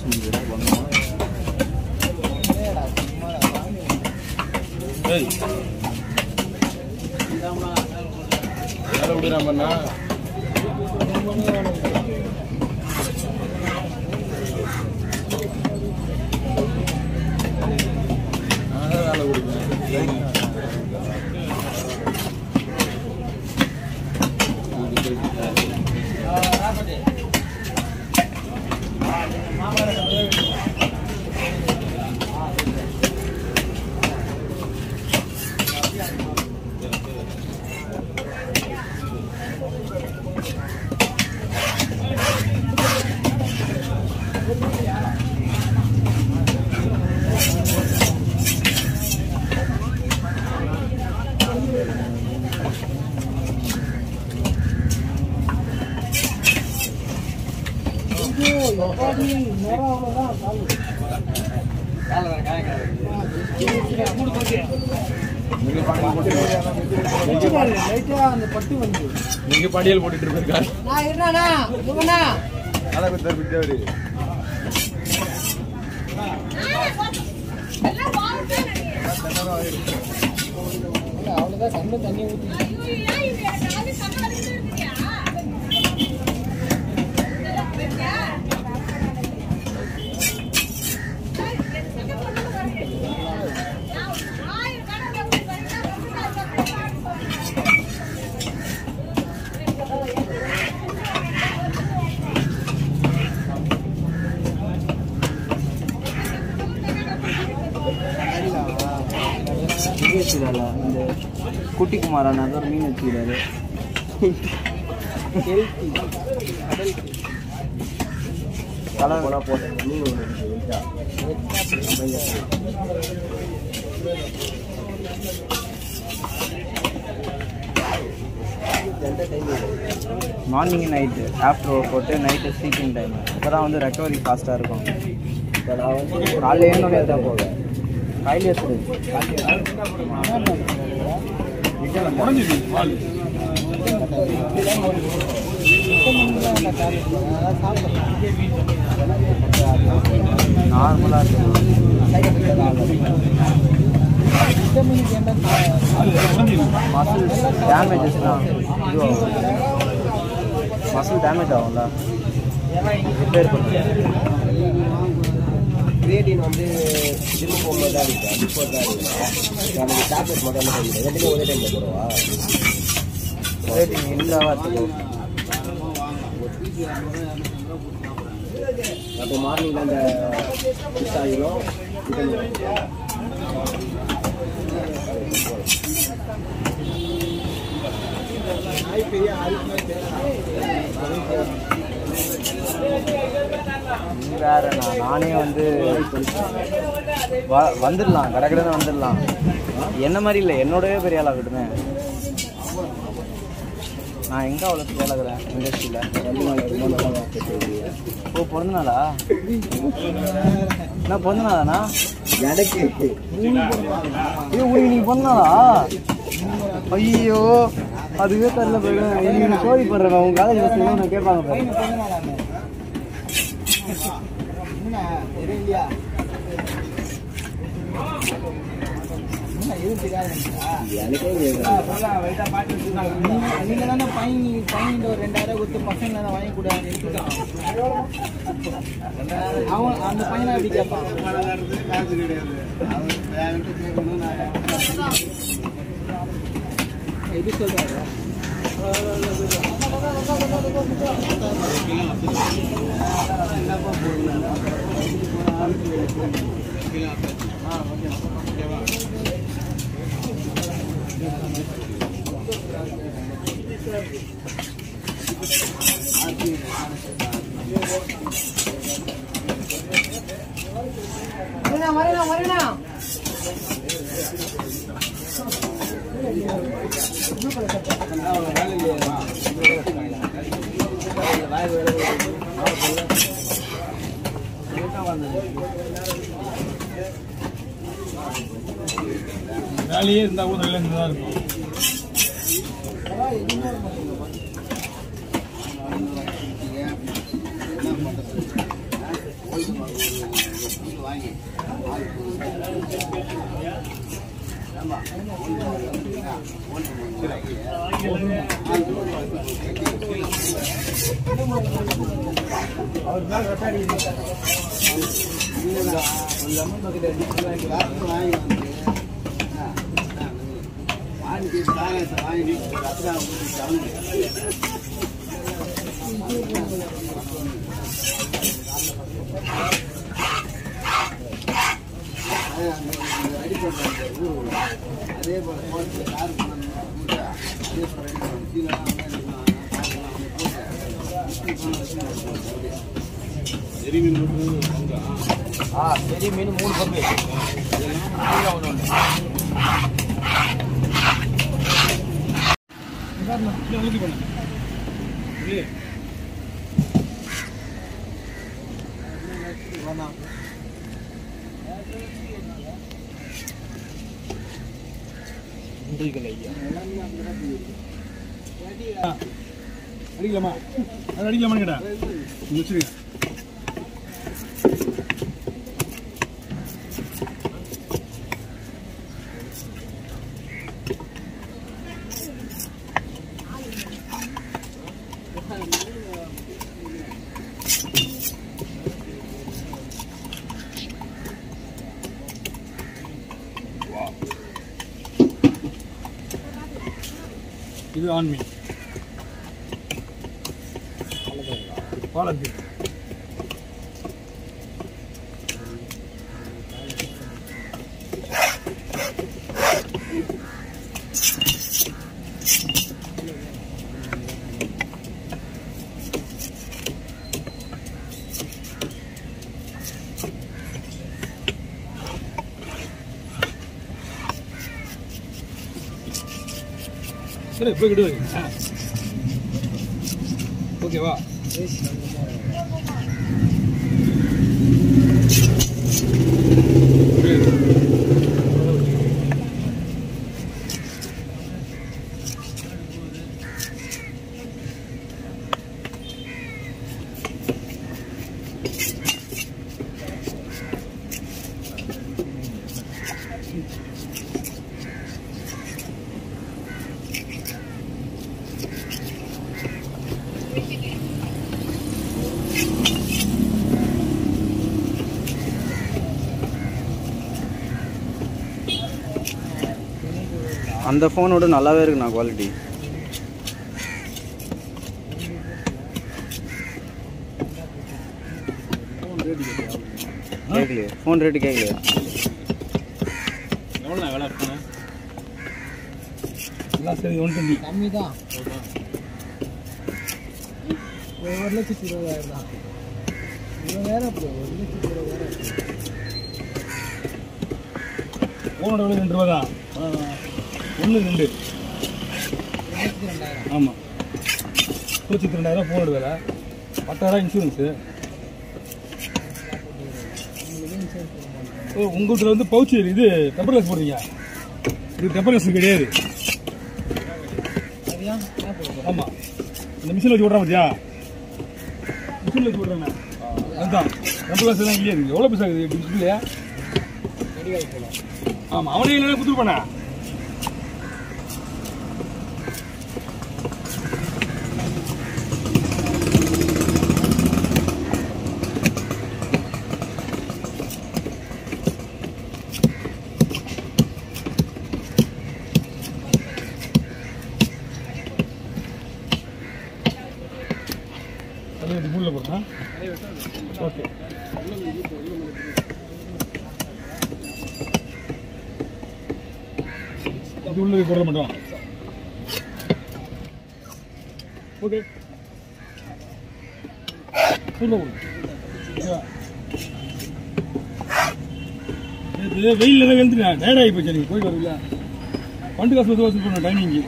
ஏய் வேலை விடுறாமண்ணா நான் தான் வேலை கொடுப்பேன் நீங்க பண்டியல் போட்டுட்டு இருக்காரு வச்சுக்கிறாரு இந்த குட்டி குமாரான ஒரு மீன் வச்சுக்கிறாரு கலர் கூட போட்டேன் mean morning night after work போட்டு நைட்டு ஸ்லீப்பிங் டைம் அப்போ தான் வந்து ரெக்கவரி ஃபாஸ்ட்டாக இருக்கும் இப்போ நான் வந்து காலையில் ஏழு தான் போவேன் காலையிலே சொல்லு உடஞ்சிது பால் நார்மலாக இருக்கும் மசில் டேமேஜஸ்லாம் இதுவாகும் மசில் டேமேஜ் ஆகும்ல ரிப்பேர் பண்ணி கிரியேட்டின் வந்து ஜிம் போகும்போது தான் இருக்கு பிஃபோர் தான் இருக்கு எனக்கு டேப்லெட் மட்டும் என்ன தெரியுது ரெண்டுமே ஒரே டைமில் போடுவா ரேட்டிங் இல்லாவா இருக்கும் அப்போ மார்னிங் அந்த மிஸ் ஆகிடும் நீ வேற நான் நானே வந்து வ- வந்துடலாம் கடை கடை வந்துடலாம் என்ன மாதிரி இல்லை என்னோடவே பெரிய ஆளாக விட்டுமே நான் எங்கே அவ்வளோ வேலை இருக்கிறேன் இண்டஸ்ட்ரியில் ஓ பிறந்தநாளா என்ன பிறந்தநாளாண்ணா எனக்கு ஐயோ உனக்கு நீ பிறந்தநாளா ஐயோ அதுவே தெரில போயிடும் நீ சோரி பண்றேன் உங்க காலேஜ் பசங்க நான் கேட்பாங்க பாரு. எனக்கே நீங்க தானே பையன் பையன் ஒரு ரெண்டாயிரம் கொடுத்து பசங்க தானே வாங்கி கூட அவன் அந்த பையனை அப்படி கேட்பான் எப்படி சொல்றாரு வரேண்ணா வரேண்ணா வரேண்ணா வேலையே இருந்தா கூட நல்லா இருந்தா இருக்கும் என்ன ஆ பெரிய மீன் மூணு பங்கு ஒன்று ஒன்று ஊற்றி பண்ணு இல்லையே நன்றிகள் ஐயா ஆ. அடிக்கலாமா அது அடிக்கலாமான்னு கேட்டா முடிச்சிருங்க இது ஆண்மீன் பாலத்து சரி போய் கிட்டு ஓகேவா அந்த ஃபோனோட நல்லாவே இருக்குண்ணா குவாலிட்டி கேட்கலையே ஃபோன் ரேட்டு கேட்கலையா எவ்வளோ வேலை இருக்கணும் எல்லாம் சரி ஒன் டுவெண்ட்டி கம்மி தான் ஒரு லட்சத்தி இருபதாயிரம் தான் இருபதாயிரம் ப்ரோ ஒரு லட்சத்தி இருபதாயிரம் ஃபோனோட விலை ரெண்டு ரூபா தான் ஒன்று ரெண்டு ஒரு லட்சத்தி ரெண்டாயிரம் ஆமாம் லட்சத்தி ரெண்டாயிரம் ஃபோனோட விலை பத்தாயிரம் இன்சூரன்ஸு உங்களுக்கு இன்சூரன்ஸ் போட மாட்டோம் ஓ உங்கள்கிட்ட வந்து பவுச் இது டெம்பர்லெஸ் போடுறீங்க இது டெம்பர்லெஸ் கிடையாது சரியா என்ன போடுறோம் ஆமாம் இந்த மிஷினில் வச்சு விட்றேன் பார்த்தியா மிஷினில் வச்சு விட்றேன் அதுதான் டெம்பர்லெஸ் எல்லாம் இல்லையே இருக்குது எவ்வளோ பைசா இருக்குது டிஸ்பிளே மெடிக்கல் போகலாம் ஆமாம் அவனே இல்லைன்னா கொடுத்துருப்பானே அது இது உள்ள போடுறேன் ஓகே இது உள்ளது போட மாட்டோம் ஓகே உள்ள போடு ஓகேவா? இது வெயிலில் தான் வெந்துட்டேன் டயர்ட் ஆகி போச்சு நீங்கள் போயிட்டு வருவீங்களா பண்டு காசு வந்து வசூல் பண்ண டைமிங்கு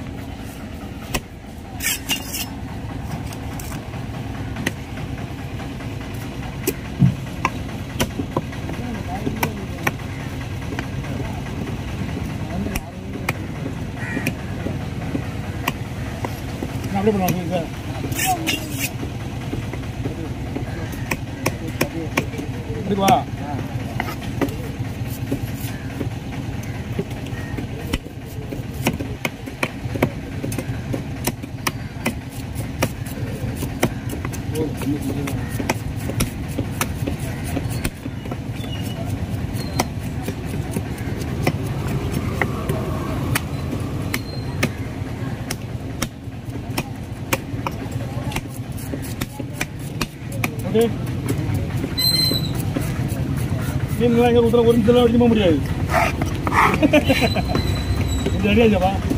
நான் அப்படியே பண்ணுவாங்க சார் எடுக்குவா ஓகே மீன்லாம் எங்கே ஊற்றுற ஒரு நிமிஷம் வரைக்கும் போக முடியாது ரெடி ஆச்சாப்பா